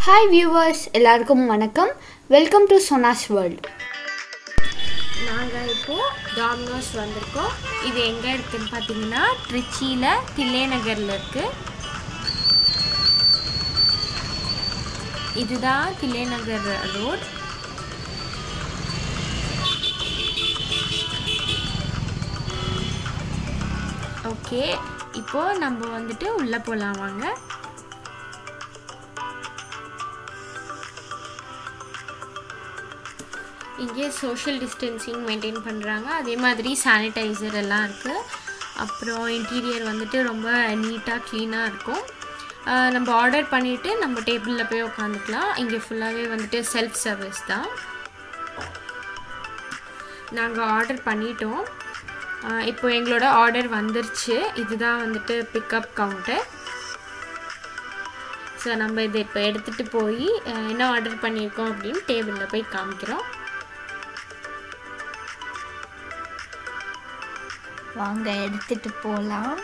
Hi viewers எல்லாருக்கும் வணக்கம் welcome to சொனாஸ் world நாங்கள் இப்போது டாமினோஸ் வந்திருக்கோம் இது எங்கே இருக்குன்னு பார்த்தீங்கன்னா ட்ரிச்சியில் தில்லை நகரில் இருக்குது இதுதான் தில்லை நகர் ரோட் ஓகே இப்போது நம்ம வந்துட்டு உள்ளே போகலாம் வாங்க இங்கே சோஷியல் டிஸ்டன்சிங் மெயின்டைன் பண்ணுறாங்க அதே மாதிரி சானிடைசர் எல்லாம் இருக்குது அப்புறம் இன்டீரியர் வந்துட்டு ரொம்ப நீட்டாக க்ளீனாக இருக்கும் ஆஹ் நம்ம ஆர்டர் பண்ணிவிட்டு நம்ம டேபிளில் போய் உட்காந்துக்கலாம் இங்கே ஃபுல்லாகவே வந்துட்டு செல்ஃப் சர்வீஸ் தான் நாங்கள் ஆர்டர் பண்ணிட்டோம் ஆஹ் இப்போ எங்களோட ஆர்டர் வந்துருச்சு இதுதான் வந்துட்டு பிக்கப் கவுண்டர் ஸோ நம்ம இதை இப்போ எடுத்துகிட்டு போய் ஆஹ் என்ன ஆர்டர் பண்ணியிருக்கோம் அப்படின்னு டேபிளில் போய் காமிக்கிறோம் வாங்க எடுத்துட்டு போகலாம்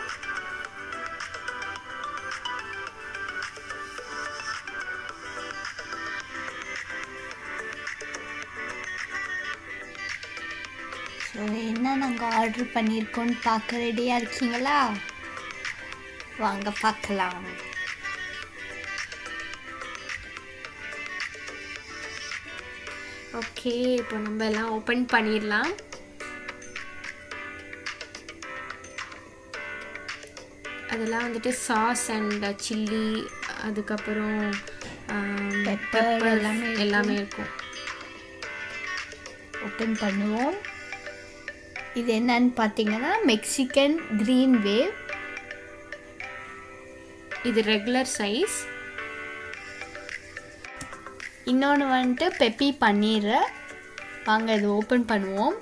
ஸோ என்ன நாங்கள் ஆர்டர் பண்ணியிருக்கோன்னு பார்க்க ரெடியாக இருக்கீங்களா வாங்க பார்க்கலாம் ஓகே இப்போ நம்ம எல்லாம் ஓப்பன் பண்ணிடலாம் அதெல்லாம் வந்துட்டு சாஸ் அண்ட் சில்லி அதுக்கப்புறம் Pepper எல்லாமே இருக்கும். எல்லாமே இருக்கும் ஓப்பன் பண்ணுவோம் இது என்னன்னு பார்த்தீங்கன்னா மெக்சிகன் க்ரீன் வேவ் இது ரெகுலர் சைஸ் இன்னொன்று வந்துட்டு பெப்பி பன்னீர் வாங்க இது ஓப்பன் பண்ணுவோம்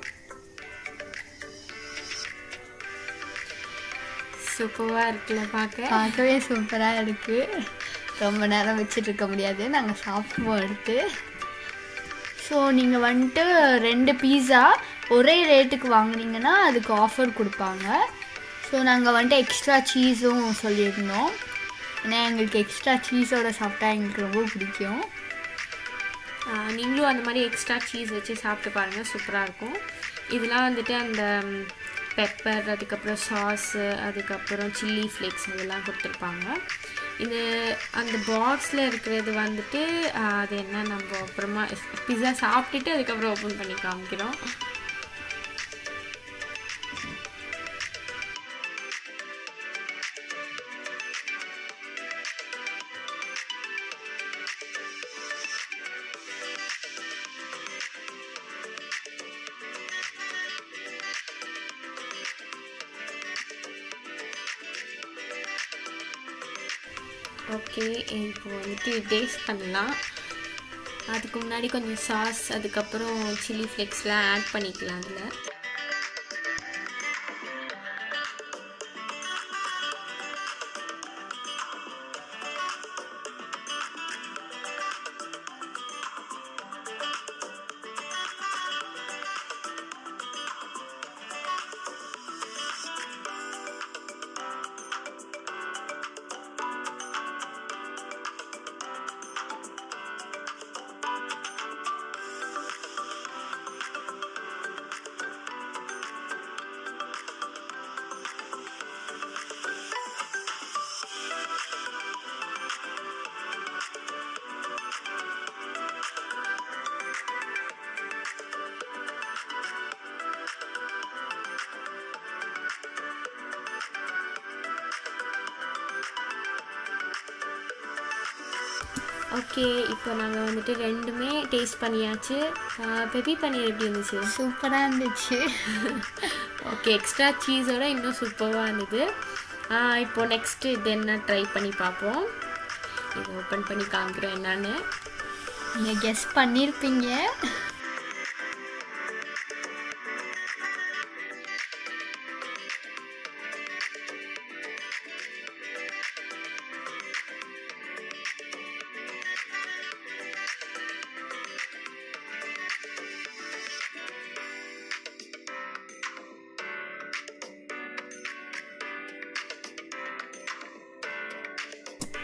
சூப்பராக இருக்குல்ல பார்க்க பார்க்கவே சூப்பராக இருக்குது ரொம்ப நேரம் வச்சுட்டு இருக்க முடியாது நாங்கள் சாப்பிடுவோம் எடுத்து ஸோ நீங்கள் வந்துட்டு ரெண்டு பீஸா ஒரே ரேட்டுக்கு வாங்குனீங்கன்னா அதுக்கு ஆஃபர் கொடுப்பாங்க ஸோ நாங்கள் வந்துட்டு எக்ஸ்ட்ரா சீஸும் சொல்லியிருந்தோம் ஏன்னா எங்களுக்கு எக்ஸ்ட்ரா சீஸோட சாப்பிட்டா எங்களுக்கு ரொம்ப பிடிக்கும் ஆஹ் நீங்களும் அந்த மாதிரி எக்ஸ்ட்ரா சீஸ் வச்சு சாப்பிட்டு பாருங்கள் சூப்பராக இருக்கும் இதெல்லாம் வந்துட்டு அந்த பெப்பர் அதுக்கப்புறம் சாஸு அதுக்கப்புறம் சில்லி ஃப்ளேக்ஸ் இதெல்லாம் கொடுத்துருப்பாங்க இது அந்த பாக்ஸில் இருக்கிறது வந்துட்டு ஆஹ் அது என்ன நம்ம அப்புறமா பிஸா சாப்பிட்டுட்டு அதுக்கப்புறம் ஓப்பன் பண்ணி காமிக்கிறோம் ஓகே இப்போ வந்துட்டு டேஸ்ட் பண்ணலாம் அதுக்கு முன்னாடி கொஞ்சம் சாஸ் அதுக்கப்புறம் சில்லி ஃப்ளேக்ஸ்லாம் ஆட் பண்ணிக்கலாம் அதில் ஓகே இப்போ நாங்கள் வந்துட்டு ரெண்டுமே டேஸ்ட் பண்ணியாச்சு பெப்பி பன்னீர் எப்படி இருந்துச்சு சூப்பராக இருந்துச்சு ஓகே எக்ஸ்ட்ரா சீஸோட இன்னும் சூப்பராக இருந்தது ஆஹ் இப்போ நெக்ஸ்ட்டு இது என்ன ட்ரை பண்ணி பார்ப்போம் இதை ஓப்பன் பண்ணி காமிக்கிறோம் என்னன்னு நீங்கள் கெஸ் பண்ணியிருப்பீங்க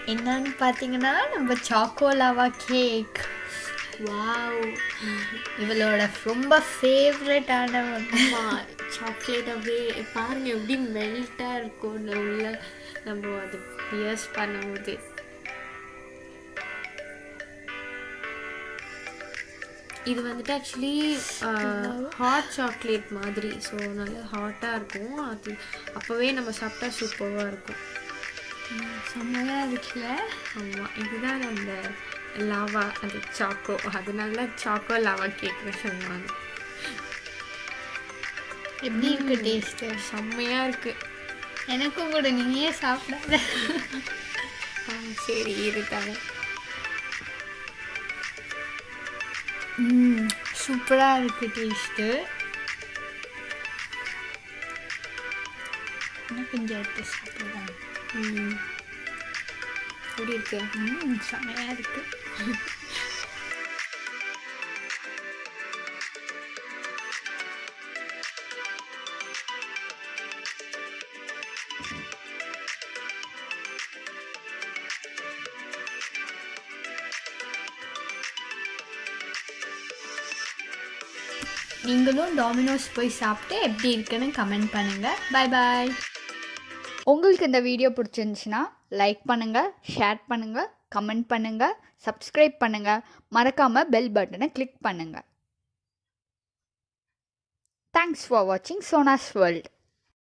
என்னன்னு பார்த்தீங்கன்னா நம்ம சாக்கோலாவா கேக் வாவ் இவளோட ரொம்ப ஃபேவரட்டான ஒன்று சாக்லேட் அப்படியே பாருங்க எப்படி மெல்ட்டாக இருக்கும் இந்த உள்ள நம்ம அது பியர்ஸ் பண்ணும்போது இது வந்துட்டு ஆக்சுவலி ஹாட் சாக்லேட் மாதிரி ஸோ நல்லா ஹாட்டாக இருக்கும் அது அப்போவே நம்ம சாப்பிட்டா சூப்பராக இருக்கும் செம்மையாக இருக்குல்ல ஆமாம் இதுதான் அந்த லாவா அது சாக்கோ அதனால சாக்கோ லாவா கேக்னு சொல்லுவாங்க எப்படி இருக்கு டேஸ்ட்டு செம்மையாக இருக்குது எனக்கும் கூட நீயே சாப்பிடாத சரி இருக்காங்க ம் சூப்பராக இருக்கு டேஸ்ட்டு இன்னும் கொஞ்சம் எடுத்து சாப்பிடலாம் ம் எப்படி இருக்கு ம் செம்மையாக இருக்கு நீங்களும் டாமினோஸ் போய் சாப்பிட்டு எப்படி இருக்குன்னு கமெண்ட் பண்ணுங்கள் பாய் பாய் உங்களுக்கு இந்த வீடியோ பிடிச்சிருந்துச்சுன்னா லைக் பண்ணுங்கள் ஷேர் பண்ணுங்கள் கமெண்ட் பண்ணுங்கள் சப்ஸ்கிரைப் பண்ணுங்கள் மறக்காமல் பெல் பட்டனை கிளிக் பண்ணுங்கள் தேங்க்ஸ் ஃபார் வாட்சிங் சோனாஸ் வேர்ல்ட்